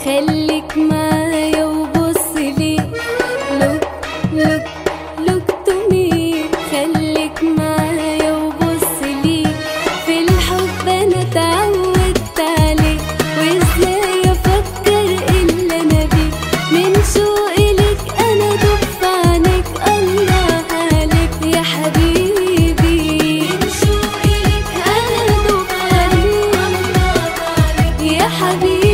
خليك معايا وبص لي look look look to me خليك معايا وبص لي في الحب انا اتعودت عليه وازاي افكر الا انا بيه من شوقي لك انا دب في عينيك الله عليك يا حبيبي من شوقي لك انا دب في عينيك الله عليك يا حبيبي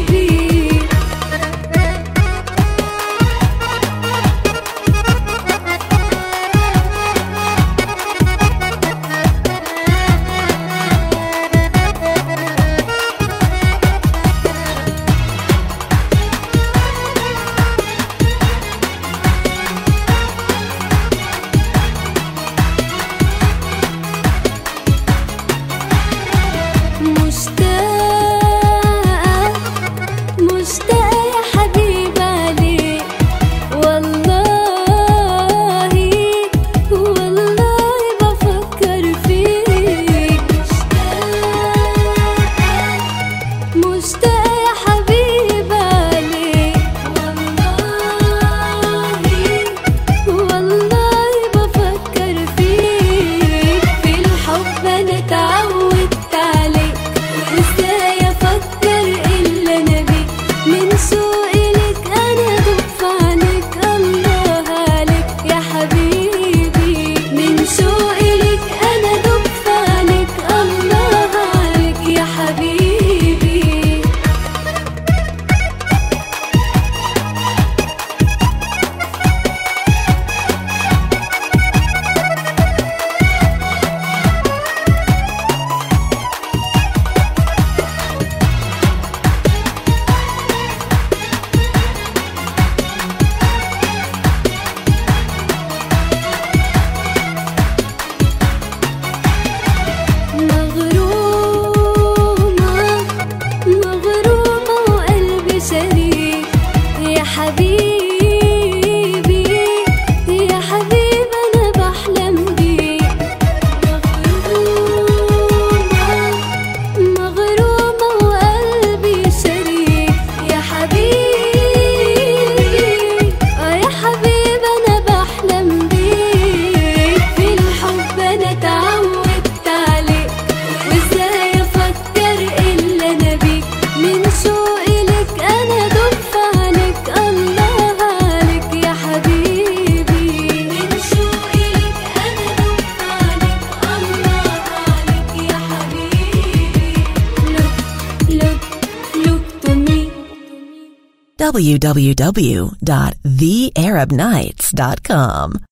مشتاقة مشتاقة يا حبيبي عليك والله والله بفكر فيك مشتاقة مشتاقة يا حبيبي عليك والله والله بفكر فيك في الحب انا اتعودت عليك وازاي افكر الا انا بيك من سوقي لك انا دب في عينيك الله عليك يا حبيبي من سوقي لك انا دب في عينيك الله عليك يا حبيبي مغرومة مغرومة وقلبي شريك يا حبيبي يا حبيبي أنا بحلم بيك مغرومة مغرومة وقلبي شريك يا حبيبي آه يا حبيبي أنا بحلم بيك في الحب أنا اتعودت عليك وازاي افكر الا انا بيك من شوقي لك انا دب في عينيك الله عليك يا حبيبي من شوقي لك انا دب في عينيك الله عليك يا حبيبي look look look to me www.thearabnights.com